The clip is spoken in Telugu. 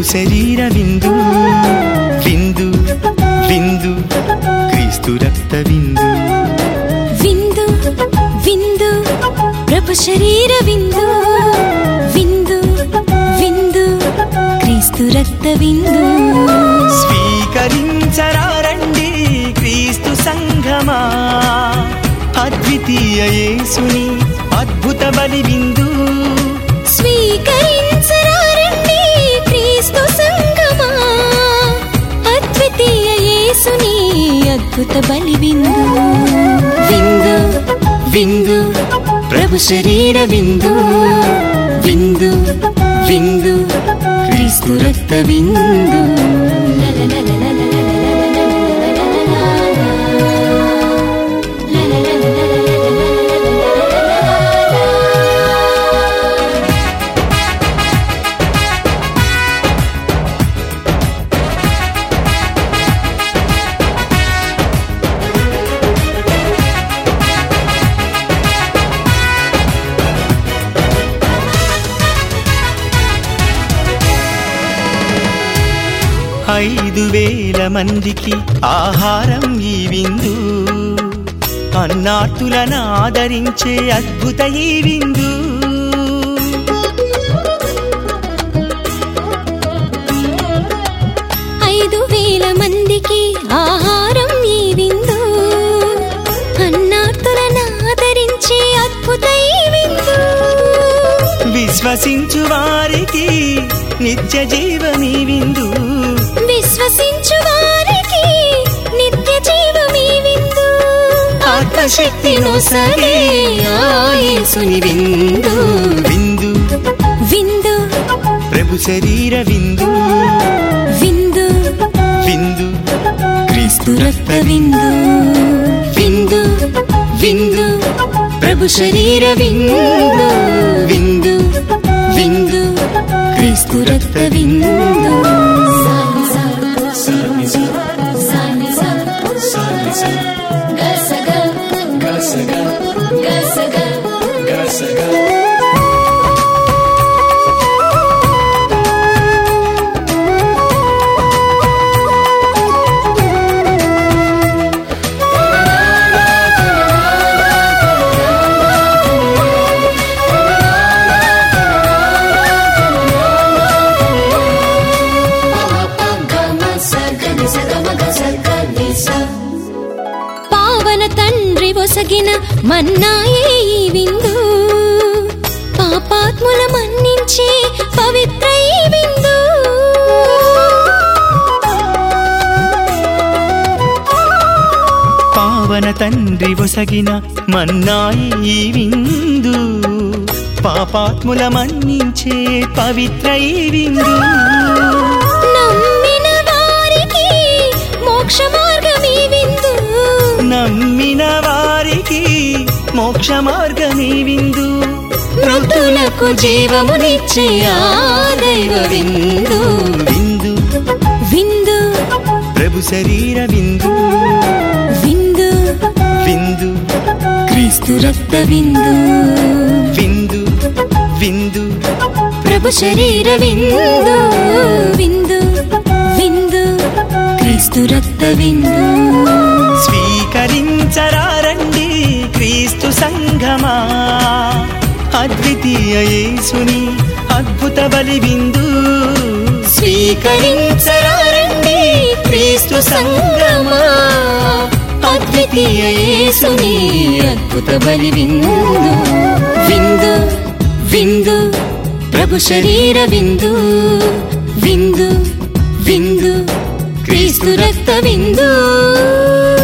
శరీర విందు విందు విందు క్రీస్తు రక్త విందు విందు విందు ప్రభు శరీర విందు విందు విందు క్రీస్తు రక్త విందు స్వీకరించరారండి క్రీస్తు సంఘమా అద్వితీయ యేసుని అద్భుత బలి విందు స్వీకరించరారండి క్రీస్తు సంగమా అద్వితీయ యేసుని అద్భుత బలి విందు విందు విందు ప్రభు శరీర విందు విందు విందు క్రీస్తు రక్త విందు ఐదు వేల మందికి ఆహారం ఈ విందు అన్నార్తులను ఆదరించే అద్భుత ఈ విందు ఐదు వేల మందికి ఆహారం ఈ విందు అన్నార్తులను ఆదరించే అద్భుత ఈ విందు విశ్వసించు వారికి నిత్య జీవమీ విందు విశ్వసించు వారికి నిత్య జీవమీ విందు ఆత్మశక్తిను సరే యేసుని విందు విందు విందు ప్రభు శరీర విందు విందు విందు క్రీస్తు రక్త విందు విందు విందు ప్రభు శరీర విందు విందు విందు క్రీస్తు రక్త విందు పావన తండ్రి ఒసగిన మన్నాయే ఈ విందు పాపాత్ముల మన్నించే పవిత్ర ఈ విందు పావన తండ్రి ఒసగిన మన్నాయి ఈ విందు పాపాత్ముల మన్నించే పవిత్ర ఈ విందు నమ్మిన వారికి మోక్ష మార్గం ఈ విందు నమ్మిన వారికి మోక్ష మార్గమీ విందు మృతులకు జీవమునిచ్చే ఆ దైవ విందు విందు విందు ప్రభు శరీర విందు విందు విందు క్రీస్తు రక్త విందు విందు విందు ప్రభు శరీర విందు విందు విందు క్రీస్తు రక్త విందు స్వీకరించరారండి క్రీస్తు సంఘమా అద్వితీయ యేసుని అద్భుత బలి విందు స్వీకరించరారండి క్రీస్తు సంఘమా అద్వితీయ యేసుని అద్భుత బలి విందు విందు విందు ప్రభు శరీర విందు విందు విందు క్రీస్తు రక్త విందు